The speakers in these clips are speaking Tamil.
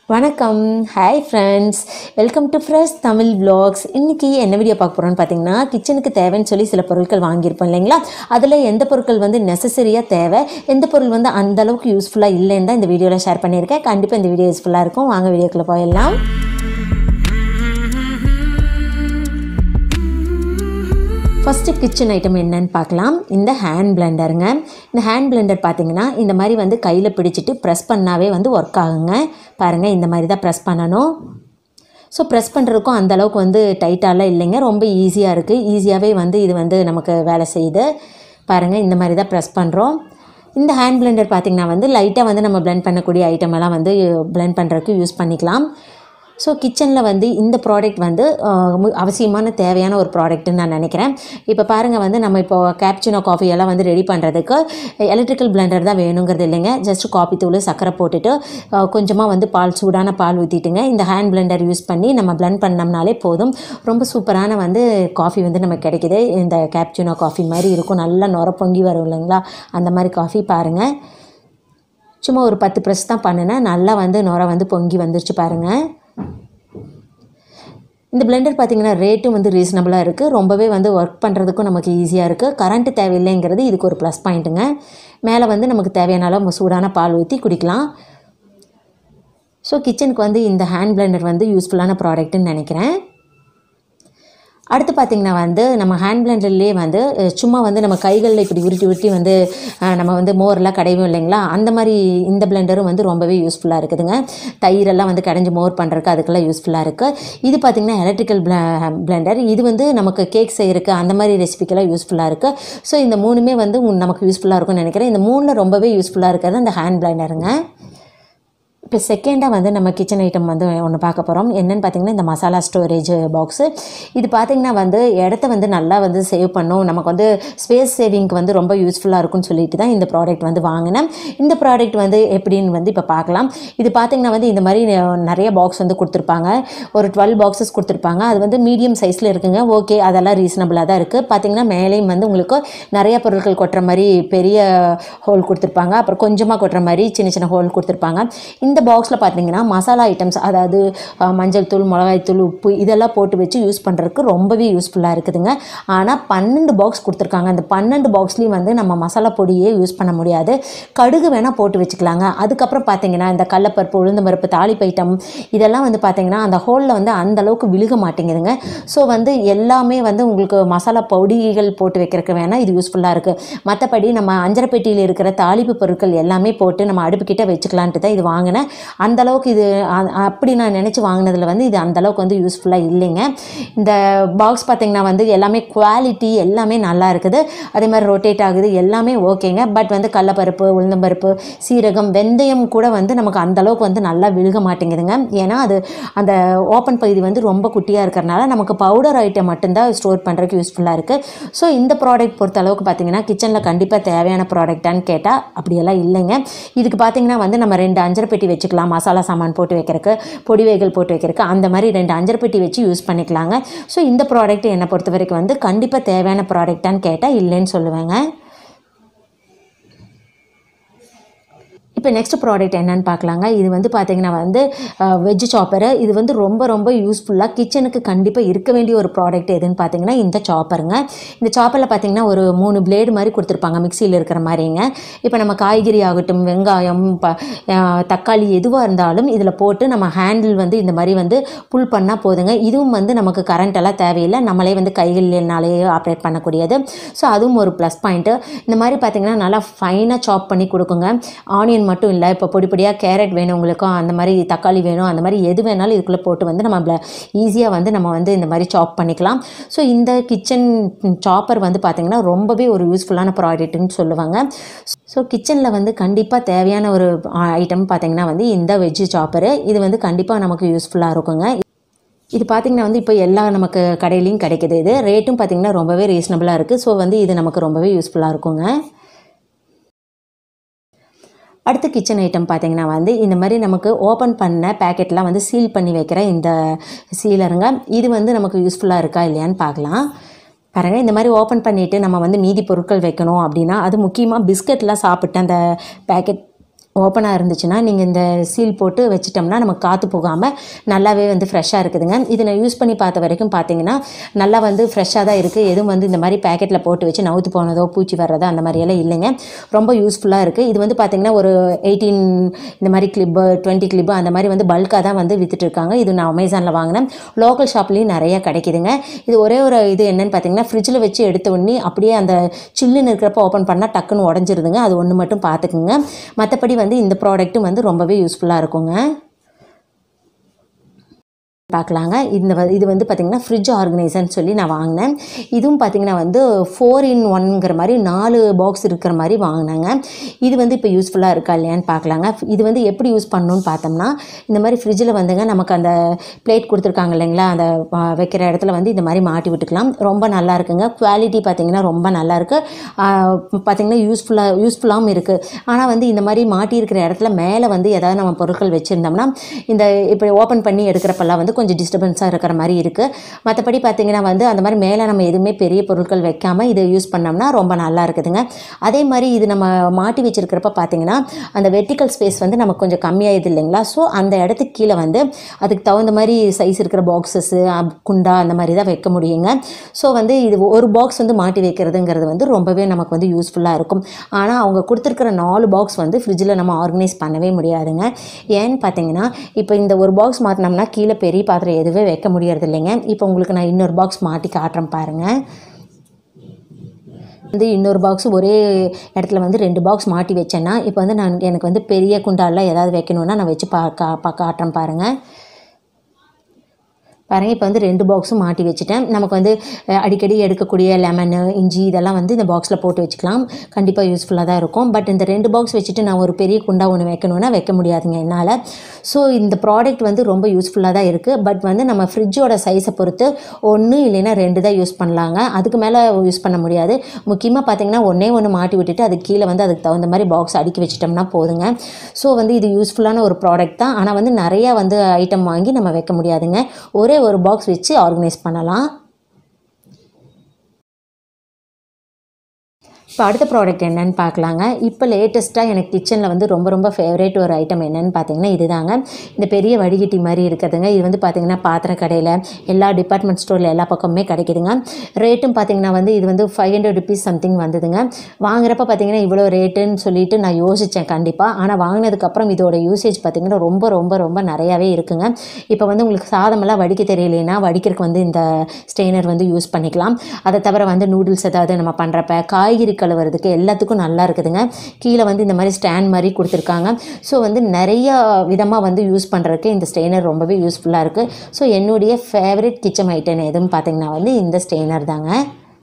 வணக்கம் hi friends welcome to fresh Tamil vlogs இன்றைக்கி என்ன வீடியோ பார்க்க போகிறோன்னு பார்த்தீங்கன்னா கிச்சனுக்கு தேவைன்னு சொல்லி சில பொருட்கள் வாங்கியிருப்போம் இல்லைங்களா அதில் எந்த பொருட்கள் வந்து நெசசரியாக தேவை எந்த பொருள் வந்து அந்த அளவுக்கு யூஸ்ஃபுல்லாக இல்லைன்னு தான் இந்த வீடியோவில் ஷேர் பண்ணியிருக்கேன் கண்டிப்பாக இந்த வீடியோ யூஸ்ஃபுல்லாக இருக்கும் வாங்க வீடியோக்குள்ளே போயிடலாம் ஃபஸ்ட்டு கிச்சன் ஐட்டம் என்னன்னு பார்க்கலாம் இந்த ஹேண்ட் பிளெண்டருங்க இந்த ஹேண்ட் பிளெண்டர் பார்த்தீங்கன்னா இந்த மாதிரி வந்து கையில் பிடிச்சிட்டு ப்ரெஸ் பண்ணாவே வந்து ஒர்க் ஆகுங்க பாருங்கள் இந்த மாதிரி தான் ப்ரெஸ் பண்ணணும் ஸோ ப்ரெஸ் பண்ணுறதுக்கும் அந்த அளவுக்கு வந்து டைட்டாலாம் இல்லைங்க ரொம்ப ஈஸியாக இருக்குது ஈஸியாகவே வந்து இது வந்து நமக்கு வேலை செய்யுது பாருங்கள் இந்த மாதிரி தான் ப்ரெஸ் பண்ணுறோம் இந்த ஹேண்ட் பிளெண்டர் பார்த்திங்கன்னா வந்து லைட்டாக வந்து நம்ம blend பண்ணக்கூடிய ஐட்டம் எல்லாம் வந்து blend பண்ணுறதுக்கு யூஸ் பண்ணிக்கலாம் ஸோ கிச்சனில் வந்து இந்த ப்ராடக்ட் வந்து அஹ், மு- அவசியமான தேவையான ஒரு ப்ராடக்ட்னு நான் நினைக்கிறேன் இப்போ பாருங்கள் வந்து நம்ம இப்போ கேப்சினோ காஃபி எல்லாம் வந்து ரெடி பண்ணுறதுக்கு எலக்ட்ரிக்கல் பிளெண்டர் தான் வேணுங்கிறது இல்லைங்க ஜஸ்ட் காஃபி தூள் சர்க்கரை போட்டுட்டு கொஞ்சமாக வந்து பால் சூடான பால் ஊற்றிட்டுங்க இந்த ஹேண்ட் பிளெண்டர் யூஸ் பண்ணி நம்ம blend பண்ணோம்னாலே போதும் ரொம்ப சூப்பரான வந்து காஃபி வந்து நமக்கு கிடைக்குது இந்த கேப்சினோ காஃபி மாதிரி இருக்கும் நல்லா நுர பொங்கி வரும் இல்லைங்களா அந்த மாதிரி காஃபி பாருங்கள் சும்மா ஒரு பத்து ப்ரெஸ் தான் பண்ணினேன் நல்லா வந்து நுர வந்து பொங்கி வந்துருச்சு பாருங்கள் இந்த பிளெண்டர் பார்த்தீங்கன்னா ரேட்டும் வந்து ரீசனபிளாக இருக்குது ரொம்பவே வந்து ஒர்க் பண்ணுறதுக்கும் நமக்கு ஈஸியாக இருக்குது கரண்ட்டு தேவையில்லைங்கிறது இதுக்கு ஒரு ப்ளஸ் பாயிண்ட்டுங்க மேலே வந்து நமக்கு தேவையான அளவு சூடான பால் ஊற்றி குடிக்கலாம் ஸோ கிச்சனுக்கு வந்து இந்த ஹேண்ட் பிளெண்டர் வந்து யூஸ்ஃபுல்லான ப்ராடக்ட்டுன்னு நினைக்கிறேன் அடுத்து பார்த்திங்கன்னா வந்து நம்ம ஹேண்ட் பிளெண்டர்லேயே வந்து அஹ், சும்மா வந்து நம்ம கைகளில் இப்படி உருட்டி உருட்டி வந்து அஹ், நம்ம வந்து மோரெல்லாம் கடையும் இல்லைங்களா அந்த மாதிரி இந்த பிளெண்டரும் வந்து ரொம்பவே யூஸ்ஃபுல்லாக இருக்குதுங்க தயிரெல்லாம் வந்து கடைஞ்சி மோர் பண்ணுறதுக்கு அதுக்கெல்லாம் யூஸ்ஃபுல்லாக இருக்குது இது பார்த்திங்கன்னா எலக்ட்ரிக்கல் பிளெண்டர் இது வந்து நமக்கு கேக் செய்யறதுக்கு அந்த மாதிரி ரெசிபிக்கெல்லாம் யூஸ்ஃபுல்லாக இருக்குது ஸோ இந்த மூணுமே வந்து உங்க- நமக்கு யூஸ்ஃபுல்லாக இருக்கும்னு நினைக்கிறேன் இந்த மூணில் ரொம்பவே யூஸ்ஃபுல்லாக இருக்கிறது அந்த ஹேண்ட் பிளெண்டருங்க இப்போ செகண்டாக வந்து நம்ம கிச்சன் ஐட்டம் வந்து ஒன்று பார்க்க போகிறோம் என்னென்னு பார்த்தீங்கன்னா இந்த மசாலா ஸ்டோரேஜ் பாக்ஸு இது பார்த்திங்கன்னா வந்து இடத்த வந்து நல்லா வந்து சேவ் பண்ணும் நமக்கு வந்து ஸ்பேஸ் சேவிங்க்கு வந்து ரொம்ப யூஸ்ஃபுல்லாக இருக்கும்னு சொல்லிட்டு தான் இந்த ப்ராடக்ட் வந்து வாங்கினேன் இந்த ப்ராடக்ட் வந்து எப்படின்னு வந்து இப்போ பார்க்கலாம் இது பார்த்திங்கன்னா வந்து இந்த மாதிரி நெ- நிறைய பாக்ஸ் வந்து கொடுத்துருப்பாங்க ஒரு டுவெல் பாக்ஸஸ் கொடுத்துருப்பாங்க அது வந்து மீடியம் சைஸில் இருக்குங்க ஓகே அதெல்லாம் ரீசனபிளாக தான் இருக்குது பார்த்திங்கன்னா மேலேயும் வந்து உங்களுக்கு நிறைய பொருட்கள் கொட்டுற மாதிரி பெரிய ஹோல் கொடுத்துருப்பாங்க அப்புறம் கொஞ்சமாக கொட்டுற மாதிரி சின்ன சின்ன ஹோல் கொடுத்துருப்பாங்க இந்த பாக்ஸில் பார்த்தீங்கன்னா மசாலா ஐட்டம்ஸ் அதாவது அஹ், மஞ்சள் தூள் மிளகாய் தூள் உப்பு இதெல்லாம் போட்டு வச்சு யூஸ் பண்ணுறதுக்கு ரொம்பவே யூஸ்ஃபுல்லாக இருக்குதுங்க ஆனால் பன்னெண்டு பாக்ஸ் கொடுத்துருக்காங்க அந்த பன்னெண்டு பாக்ஸ்லேயும் வந்து நம்ம மசாலா பொடியே யூஸ் பண்ண முடியாது கடுகு வேணால் போட்டு வச்சுக்கலாங்க அதுக்கப்புறம் பார்த்தீங்கன்னா இந்த கடலப்பருப்பு உளுந்தம்பருப்பு தாளிப்பு ஐட்டம் இதெல்லாம் வந்து பார்த்தீங்கன்னா அந்த ஹோலில் வந்து அந்த அளவுக்கு விழுக மாட்டேங்குதுங்க ஸோ வந்து எல்லாமே வந்து உங்களுக்கு மசாலா பொடிகள் போட்டு வைக்கிறதுக்கு வேணால் இது யூஸ்ஃபுல்லாக இருக்குது மற்றபடி நம்ம அஞ்சரை பெட்டியில் இருக்கிற தாளிப்பு பொருட்கள் எல்லாமே போட்டு நம்ம அடுப்புக்கிட்ட வச்சுக்கலான்ட்டு தான் இது வாங்கினேன் அந்த அளவுக்கு இது அ- அப்படி நான் நினச்சி வாங்கினதில் வந்து இது அந்த அளவுக்கு வந்து யூஸ்ஃபுல்லாக இல்லைங்க இந்த பாக்ஸ் பார்த்தீங்கன்னா வந்து எல்லாமே குவாலிட்டி எல்லாமே நல்லா இருக்குது அதே மாதிரி ரொட்டேட் ஆகுது எல்லாமே ஓகேங்க பட் வந்து கடலப்பருப்பு உளுந்தம்பருப்பு சீரகம் வெந்தயம் கூட வந்து நமக்கு அந்த அளவுக்கு வந்து நல்லா விழுக மாட்டேங்குதுங்க ஏன்னா அது அந்த ஓப்பன் பகுதி வந்து ரொம்ப குட்டியாக இருக்கிறனால நமக்கு பவுடர் ஐட்டம் மட்டும்தான் ஸ்டோர் பண்ணுறதுக்கு யூஸ்ஃபுல்லாக இருக்குது ஸோ இந்த ப்ராடக்ட் பொறுத்த அளவுக்கு பார்த்தீங்கன்னா கிச்சனில் கண்டிப்பாக தேவையான ப்ராடக்டான்னு கேட்டால் அப்படியெல்லாம் இல்லைங்க இதுக்கு பார்த்தீங்கன்னா வந்து நம்ம ரெண்டு அஞ்சரை பெட்டி வச்சுக்கலாம் மசாலா சாமான் போட்டு வைக்கிறதுக்கு பொடி வகைகள் போட்டு வைக்கிறதுக்கு அந்த மாதிரி ரெண்டு அஞ்சரை பெட்டி வச்சு யூஸ் பண்ணிக்கலாங்க ஸோ இந்த ப்ராடக்ட் என்னை பொறுத்த வரைக்கும் வந்து கண்டிப்பாக தேவையான ப்ராடக்டான்னு கேட்டால் இல்லைன்னு சொல்லுவேங்க இப்போ நெக்ஸ்ட் ப்ராடக்ட் என்னன்னு பார்க்கலாங்க இது வந்து பார்த்தீங்கன்னா வந்து வெஜ் சாப்பரு இது வந்து ரொம்ப ரொம்ப யூஸ்ஃபுல்லாக கிச்சனுக்கு கண்டிப்பாக இருக்க வேண்டிய ஒரு ப்ராடக்ட் எதுன்னு பார்த்தீங்கன்னா இந்த சாப்பருங்க இந்த சாப்பரில் பார்த்தீங்கன்னா ஒரு மூணு பிளேடு மாதிரி கொடுத்துருப்பாங்க மிக்சியில் இருக்கிற மாதிரிங்க இப்போ நம்ம காய்கறி ஆகட்டும் வெங்காயம் ப அஹ், தக்காளி எதுவாக இருந்தாலும் இதில் போட்டு நம்ம ஹேண்டில் வந்து இந்த மாதிரி வந்து புல் பண்ணால் போதுங்க இதுவும் வந்து நமக்கு கரண்ட் எல்லாம் தேவையில்லை நம்மளே வந்து கைகளினாலே ஆப்ரேட் பண்ணக்கூடியது ஸோ அதுவும் ஒரு ப்ளஸ் பாயிண்ட்டு இந்த மாதிரி பார்த்தீங்கன்னா நல்லா ஃபைனாக சாப் பண்ணி கொடுக்குங்க ஆனியன் மட்டும் இல்லை இப்போ பொடி பொடியாக கேரட் வேணும் உங்களுக்கும் அந்த மாதிரி தக்காளி வேணும் அந்த மாதிரி எது வேணாலும் இதுக்குள்ளே போட்டு வந்து நம்ம ஈஸியாக வந்து நம்ம வந்து இந்த மாதிரி சாப் பண்ணிக்கலாம் ஸோ இந்த கிச்சன் சாப்பர் வந்து பார்த்திங்கன்னா ரொம்பவே ஒரு யூஸ்ஃபுல்லான ப்ராடக்ட்னு சொல்லுவாங்க ஸோ கிச்சனில் வந்து கண்டிப்பாக தேவையான ஒரு ஐட்டம் பார்த்திங்கன்னா வந்து இந்த வெஜ்ஜு சாப்பரு இது வந்து கண்டிப்பாக நமக்கு யூஸ்ஃபுல்லாக இருக்குங்க இது பார்த்திங்கன்னா வந்து இப்போ எல்லா நமக்கு கடையிலையும் கிடைக்குது இது ரேட்டும் பார்த்திங்கன்னா ரொம்பவே ரீசனபிளாக இருக்குது ஸோ வந்து இது நமக்கு ரொம்பவே யூஸ்ஃபுல்லாக இருக்குங்க அடுத்த கிச்சன் ஐட்டம் பார்த்தீங்கன்னா வந்து இந்த மாதிரி நமக்கு ஓப்பன் பண்ண பேக்கெட்லாம் வந்து சீல் பண்ணி வைக்கிற இந்த சீலருங்க இது வந்து நமக்கு யூஸ்ஃபுல்லாக இருக்கா இல்லையான்னு பார்க்கலாம் பாருங்கள் இந்த மாதிரி ஓப்பன் பண்ணிவிட்டு நம்ம வந்து மீதி பொருட்கள் வைக்கணும் அப்படின்னா அது முக்கியமாக பிஸ்கட்லாம் சாப்பிட்டு அந்த பேக்கெட் ஓப்பனாக இருந்துச்சுன்னா நீங்கள் இந்த சீல் போட்டு வச்சிட்டோம்னா நமக்கு காற்று போகாமல் நல்லாவே வந்து ஃப்ரெஷ்ஷாக இருக்குதுங்க இது நான் யூஸ் பண்ணி பார்த்த வரைக்கும் பார்த்தீங்கன்னா நல்லா வந்து ஃப்ரெஷ்ஷாக தான் இருக்குது எதுவும் வந்து இந்த மாதிரி பேக்கெட்டில் போட்டு வச்சு நவுத்து போனதோ பூச்சி வர்றதோ அந்த மாதிரியெல்லாம் இல்லைங்க ரொம்ப யூஸ்ஃபுல்லாக இருக்குது இது வந்து பார்த்தீங்கன்னா ஒரு எயிட்டீன் இந்த மாதிரி கிளிப்பு டுவெண்ட்டி கிளிப்பு அந்த மாதிரி வந்து பல்காக தான் வந்து வித்துட்டு இருக்காங்க இது நான் அமேசானில் வாங்கினேன் லோக்கல் ஷாப்லேயும் நிறைய கிடைக்குதுங்க இது ஒரே ஒரு இது என்னன்னு பார்த்தீங்கன்னா ஃப்ரிட்ஜில் வச்சு எடுத்த உடனே அப்படியே அந்த சில்லுன்னு இருக்கிறப்ப ஓப்பன் பண்ணால் டக்குன்னு உடஞ்சிருதுங்க அது ஒன்று மட்டும் பார்த்துக்குங்க மற்றபடி வந்து இந்த ப்ராடக்ட்டும் வந்து ரொம்பவே யூஸ்ஃபுல்லாக இருக்குங்க பார்க்கலாங்க இந்த வ- இது வந்து பார்த்திங்கன்னா ஃப்ரிட்ஜ் ஆர்கனைசர்னு சொல்லி நான் வாங்கினேன் இதுவும் பார்த்திங்கன்னா வந்து ஃபோர் இன் ஒன்ங்கிற மாதிரி நாலு பாக்ஸ் இருக்கிற மாதிரி வாங்கினாங்க இது வந்து இப்போ யூஸ்ஃபுல்லாக இருக்கா இல்லையான்னு பார்க்கலாங்க இது வந்து எப்படி யூஸ் பண்ணணும்னு பார்த்தோம்னா இந்த மாதிரி ஃப்ரிட்ஜில் வந்துங்க நமக்கு அந்த பிளேட் கொடுத்துருக்காங்க இல்லைங்களா அந்த ஆ, வைக்கிற இடத்துல வந்து இந்த மாதிரி மாட்டி விட்டுக்கலாம் ரொம்ப நல்லா இருக்குங்க குவாலிட்டி பார்த்திங்கன்னா ரொம்ப நல்லா இருக்கு ஆ, பார்த்திங்கன்னா யூஸ்ஃபுல்லாக யூஸ்ஃபுல்லாகவும் இருக்குது ஆனால் வந்து இந்த மாதிரி மாட்டி இருக்கிற இடத்துல மேலே வந்து ஏதாவது நம்ம பொருட்கள் வச்சுருந்தோம்னா இந்த இப்படி ஓப்பன் பண்ணி எடுக்கிறப்பெல்லாம் வந்து கொஞ்சம் டிஸ்டர்பன்ஸாக இருக்கிற மாதிரி இருக்குது மற்றபடி பார்த்திங்கன்னா வந்து அந்த மாதிரி மேலே நம்ம எதுவுமே பெரிய பொருட்கள் வைக்காமல் இதை யூஸ் பண்ணோம்னா ரொம்ப நல்லா இருக்குதுங்க அதே மாதிரி இது நம்ம மாட்டி வச்சிருக்கிறப்ப பார்த்திங்கன்னா அந்த வெர்டிக்கல் ஸ்பேஸ் வந்து நமக்கு கொஞ்சம் கம்மியாயிடுது இல்லைங்களா ஸோ அந்த இடத்துக்கு கீழே வந்து அதுக்கு தகுந்த மாதிரி சைஸ் இருக்கிற பாக்ஸஸ்ஸு குண்டா அந்த மாதிரி தான் வைக்க முடியுங்க ஸோ வந்து இது ஒரு பாக்ஸ் வந்து மாட்டி வைக்கிறதுங்கிறது வந்து ரொம்பவே நமக்கு வந்து யூஸ்ஃபுல்லாக இருக்கும் ஆனால் அவங்க கொடுத்துருக்கிற நாலு பாக்ஸ் வந்து ஃப்ரிட்ஜில் நம்ம ஆர்கனைஸ் பண்ணவே முடியாதுங்க ஏன்னு பார்த்தீங்கன்னா இப்போ இந்த ஒரு பாக்ஸ் மாற்றினோம்னா கீழே பெரிய பாத்திரம் எதுவே வைக்க முடியறது இல்லைங்க இப்போ உங்களுக்கு நான் இன்னொரு பாக்ஸ் மாட்டி காட்டுறேன் பாருங்கள் வந்து இன்னொரு பாக்ஸ் ஒரே இடத்துல வந்து ரெண்டு பாக்ஸ் மாட்டி வச்சேன்னா இப்போ வந்து நான் எனக்கு வந்து பெரிய குண்டாலில் ஏதாவது வைக்கணுன்னா நான் வச்சு பா கா பா காட்டுறேன் பாருங்கள் பாருங்கள் இப்போ வந்து ரெண்டு பாக்ஸும் மாட்டி வச்சுட்டேன் நமக்கு வந்து அஹ், அடிக்கடி எடுக்கக்கூடிய லெமனு இஞ்சி இதெல்லாம் வந்து இந்த பாக்ஸில் போட்டு வச்சுக்கலாம் கண்டிப்பாக யூஸ்ஃபுல்லாக தான் இருக்கும் பட் இந்த ரெண்டு பாக்ஸ் வச்சுட்டு நான் ஒரு பெரிய குண்டா ஒன்று வைக்கணும்னா வைக்க முடியாதுங்க என்னால் ஸோ இந்த ப்ராடக்ட் வந்து ரொம்ப யூஸ்ஃபுல்லாக தான் இருக்குது பட் வந்து நம்ம ஃப்ரிட்ஜோட சைஸை பொறுத்து ஒன்று இல்லைன்னா ரெண்டு தான் யூஸ் பண்ணலாங்க அதுக்கு மேலே யூஸ் பண்ண முடியாது முக்கியமாக பார்த்தீங்கன்னா ஒன்றே ஒன்று மாட்டி விட்டுட்டு அதுக்கு கீழே வந்து அதுக்கு தகுந்த மாதிரி பாக்ஸ் அடுக்கி வச்சிட்டோம்னா போதுங்க ஸோ வந்து இது யூஸ்ஃபுல்லான ஒரு ப்ராடக்ட் தான் ஆனால் வந்து நிறையா வந்து ஐட்டம் வாங்கி நம்ம வைக்க முடியாதுங்க ஒரே ஒரு பாக்ஸ் வச்சு ஆர்கனைஸ் பண்ணலாம் இப்போ அடுத்த ப்ராடக்ட் என்னன்னு பார்க்கலாங்க இப்போ லேட்டஸ்ட்டாக எனக்கு கிச்சனில் வந்து ரொம்ப ரொம்ப ஃபேவரேட் ஒரு ஐட்டம் என்னன்னு பார்த்தீங்கன்னா இதுதாங்க இந்த பெரிய வடிகட்டி மாதிரி இருக்குதுங்க இது வந்து பார்த்தீங்கன்னா பாத்திர கடையில் எல்லா டிபார்ட்மெண்ட் ஸ்டோரில் எல்லா பக்கமுமே கிடைக்குதுங்க ரேட்டும் பார்த்தீங்கன்னா வந்து இது வந்து ஃபைவ் ஹண்ட்ரட் ருபீஸ் சம்திங் வந்ததுங்க வாங்குறப்ப பார்த்தீங்கன்னா இவ்வளோ ரேட்டுன்னு சொல்லிட்டு நான் யோசித்தேன் கண்டிப்பாக ஆனால் வாங்கினதுக்கப்புறம் இதோட யூசேஜ் பார்த்தீங்கன்னா ரொம்ப ரொம்ப ரொம்ப நிறையாவே இருக்குங்க இப்போ வந்து உங்களுக்கு சாதமெல்லாம் வடிக்க தெரியலைன்னா வடிக்கிறதுக்கு வந்து இந்த ஸ்ட்ரெயினர் வந்து யூஸ் பண்ணிக்கலாம் அதை தவிர வந்து நூடுல்ஸ் ஏதாவது நம்ம பண்ணுறப்ப காய்கறி கழுவுறதுக்கு எல்லாத்துக்கும் நல்லா இருக்குதுங்க கீழே வந்து இந்த மாதிரி ஸ்டாண்ட் மாதிரி கொடுத்துருக்காங்க ஸோ வந்து நிறைய விதமாக வந்து யூஸ் பண்ணுறதுக்கு இந்த ஸ்ட்ரெயினர் ரொம்பவே யூஸ்ஃபுல்லாக இருக்குது ஸோ என்னுடைய ஃபேவரட் கிச்சன் ஐட்டம் எதுன்னு பார்த்தீங்கன்னா வந்து இந்த ஸ்ட்ரெயினர் தாங்க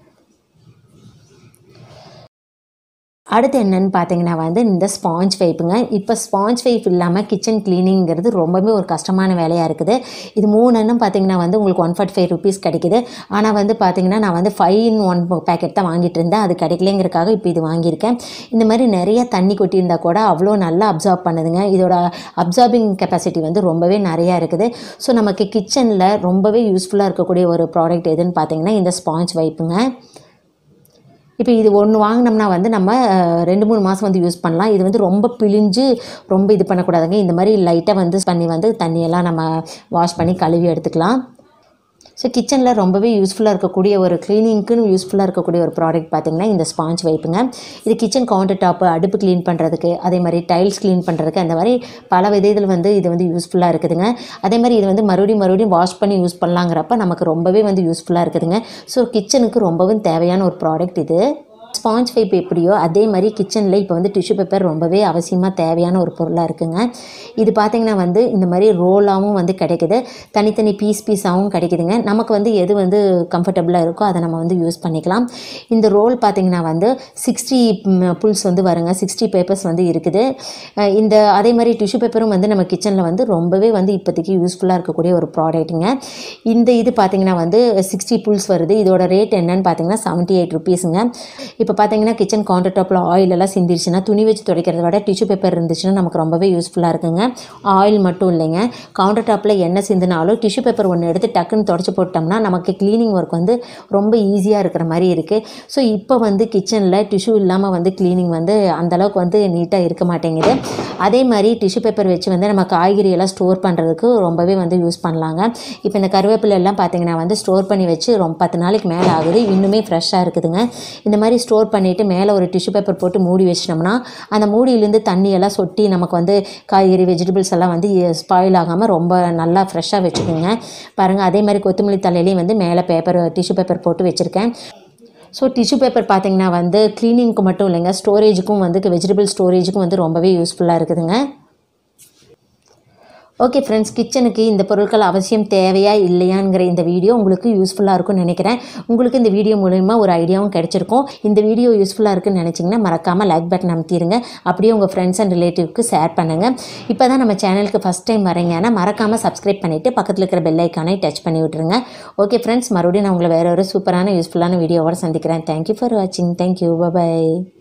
அடுத்து என்னன்னு பார்த்தீங்கன்னா வந்து இந்த ஸ்பாஞ்ச் வைப்புங்க இப்போ ஸ்பாஞ்ச் வைப் இல்லாமல் கிச்சன் க்ளீனிங்கிறது ரொம்பவே ஒரு கஷ்டமான வேலையாக இருக்குது இது மூணுன்னு பார்த்தீங்கன்னா வந்து உங்களுக்கு ஒன் ஃபார்ட்டி ஃபைவ் ருபீஸ் கிடைக்குது ஆனால் வந்து பார்த்தீங்கன்னா நான் வந்து ஃபைவ் இன் ஒன் பேக்கெட் தான் வாங்கிட்டு இருந்தேன் அது கிடைக்கலங்கிறக்காக இப்போ இது வாங்கியிருக்கேன் இந்த மாதிரி நிறைய தண்ணி கொட்டியிருந்தா கூட அவ்வளோ நல்லா அப்சார்ப் பண்ணுதுங்க இதோட அப்சார்பிங் கெப்பாசிட்டி வந்து ரொம்பவே நிறையா இருக்குது ஸோ நமக்கு கிச்சனில் ரொம்பவே யூஸ்ஃபுல்லாக இருக்கக்கூடிய ஒரு ப்ராடக்ட் எதுன்னு பார்த்தீங்கன்னா இந்த ஸ்பாஞ்ச் வைப்புங்க இப்போ இது ஒன்று வாங்கினோம்னா வந்து நம்ம அஹ், ரெண்டு மூணு மாதம் வந்து யூஸ் பண்ணலாம் இது வந்து ரொம்ப பிழிஞ்சு ரொம்ப இது பண்ணக்கூடாதுங்க இந்த மாதிரி லைட்டாக வந்து பண்ணி வந்து தண்ணியெல்லாம் நம்ம வாஷ் பண்ணி கழுவி எடுத்துக்கலாம் ஸோ கிச்சனில் ரொம்பவே யூஸ்ஃபுல்லாக இருக்கக்கூடிய ஒரு க்ளீனிங்க்குன்னு யூஸ்ஃபுல்லாக இருக்கக்கூடிய ஒரு ப்ராடக்ட் பார்த்திங்கன்னா இந்த ஸ்பாஞ்ச் வைப்புங்க இது கிச்சன் கவுண்டர் டாப்பு அடுப்பு க்ளீன் பண்ணுறதுக்கு அதே மாதிரி டைல்ஸ் க்ளீன் பண்ணுறதுக்கு அந்த மாதிரி பல விதத்தில் வந்து இது வந்து யூஸ்ஃபுல்லாக இருக்குதுங்க அதே மாதிரி இது வந்து மறுபடியும் மறுபடியும் வாஷ் பண்ணி யூஸ் பண்ணலாங்கிறப்ப நமக்கு ரொம்பவே வந்து யூஸ்ஃபுல்லாக இருக்குதுங்க ஸோ கிச்சனுக்கு ரொம்பவும் தேவையான ஒரு ப்ராடக்ட் இது ஸ்பாஞ்ச் வைப் எப்படியோ அதே மாதிரி கிச்சனில் இப்போ வந்து டிஷ்யூ பேப்பர் ரொம்பவே அவசியமாக தேவையான ஒரு பொருளாக இருக்குங்க இது பார்த்திங்கன்னா வந்து இந்த மாதிரி ரோலாகவும் வந்து கிடைக்குது தனித்தனி பீஸ் பீஸாகவும் கிடைக்குதுங்க நமக்கு வந்து எது வந்து கம்ஃபர்டபுளாக இருக்கோ அதை நம்ம வந்து யூஸ் பண்ணிக்கலாம் இந்த ரோல் பார்த்திங்கன்னா வந்து சிக்ஸ்டி புல்ஸ் வந்து வருங்க சிக்ஸ்டி பேப்பர்ஸ் வந்து இருக்குது அஹ் இந்த அதே மாதிரி டிஷ்யூ பேப்பரும் வந்து நம்ம கிச்சனில் வந்து ரொம்பவே வந்து இப்போதைக்கு யூஸ்ஃபுல்லாக இருக்கக்கூடிய ஒரு ப்ராடக்ட்டுங்க இந்த இது பார்த்திங்கன்னா வந்து சிக்ஸ்டி புல்ஸ் வருது இதோட ரேட் என்னன்னு பார்த்தீங்கன்னா செவன்ட்டி எயிட் ருபீஸுங்க இப்போ பார்த்தீங்கன்னா கிச்சன் கவுண்டர் டாப்பில் ஆயில் எல்லாம் சிந்திருச்சுன்னா துணி வச்சு துடைக்கிறத விட டிஷ்யூ பேப்பர் இருந்துச்சுன்னா நமக்கு ரொம்பவே யூஸ்ஃபுல்லாக இருக்குங்க ஆயில் மட்டும் இல்லைங்க கவுண்டர் டாப்பில் எண்ணெய் சிந்தினாலும் டிஷ்யூ பேப்பர் ஒன்று எடுத்து டக்குன்னு தொடச்சி போட்டோம்னா நமக்கு க்ளீனிங் ஒர்க் வந்து ரொம்ப ஈஸியாக இருக்கிற மாதிரி இருக்குது ஸோ இப்போ வந்து கிச்சனில் டிஷ்யூ இல்லாமல் வந்து க்ளீனிங் வந்து அந்தளவுக்கு வந்து நீட்டாக இருக்க மாட்டேங்குது அதே மாதிரி டிஷ்யூ பேப்பர் வச்சு வந்து நம்ம காய்கறி எல்லாம் ஸ்டோர் பண்ணுறதுக்கு ரொம்பவே வந்து யூஸ் பண்ணலாங்க இப்போ இந்த கருவேப்பிலை எல்லாம் பார்த்தீங்கன்னா வந்து ஸ்டோர் பண்ணி வச்சு ரொம்ப பத்து நாளைக்கு மேலே ஆகுது இன்னுமே ஃப்ரெஷ்ஷாக இருக்குதுங்க இந்த மாதிரி ஸ்டோர் பண்ணிவிட்டு மேலே ஒரு டிஷ்யூ பேப்பர் போட்டு மூடி வச்சிட்டோம்னா அந்த மூடியிலேருந்து தண்ணி எல்லாம் சொட்டி நமக்கு வந்து காய்கறி வெஜிடபிள்ஸ் எல்லாம் வந்து ஸ்பாயில் ஆகாமல் ரொம்ப நல்லா ஃப்ரெஷ்ஷாக வச்சுக்கோங்க பாருங்கள் அதே மாதிரி கொத்தமல்லி தலையிலையும் வந்து மேலே பேப்பர் டிஷ்யூ பேப்பர் போட்டு வச்சுருக்கேன் ஸோ டிஷ்யூ பேப்பர் பார்த்தீங்கன்னா வந்து க்ளீனிங்க்கு மட்டும் இல்லைங்க ஸ்டோரேஜுக்கும் வந்து வெஜிடபிள் ஸ்டோரேஜுக்கும் வந்து ரொம்பவே யூஸ்ஃபுல்லாக இருக்குதுங்க ஓகே ஃப்ரெண்ட்ஸ் கிச்சனுக்கு இந்த பொருட்கள் அவசியம் தேவையா இல்லையாங்கிற இந்த வீடியோ உங்களுக்கு யூஸ்ஃபுல்லாக இருக்கும்னு நினைக்கிறேன் உங்களுக்கு இந்த வீடியோ மூலமா ஒரு ஐடியாவும் கிடைச்சிருக்கும் இந்த வீடியோ யூஸ்ஃபுல்லாக இருக்குன்னு நினச்சிங்கன்னா மறக்காமல் லைக் பட்டன் அமுத்திடுங்க அப்படியே உங்கள் ஃப்ரெண்ட்ஸ் அண்ட் ரிலேட்டிவ்க்கு ஷேர் பண்ணுங்கள் இப்போ தான் நம்ம சேனலுக்கு ஃபஸ்ட் டைம் வரீங்கன்னா மறக்காமல் சப்ஸ்கிரைப் பண்ணிவிட்டு பக்கத்தில் இருக்கிற பெல் ஐக்கானை டச் பண்ணி விட்டுருங்க ஓகே ஃப்ரெண்ட்ஸ் மறுபடியும் நான் உங்களை வேறு ஒரு சூப்பரான யூஸ்ஃபுல்லான வீடியோவோட சந்திக்கிறேன் தேங்க்யூ ஃபார் வாட்சிங் தேங்க்யூ பபாய்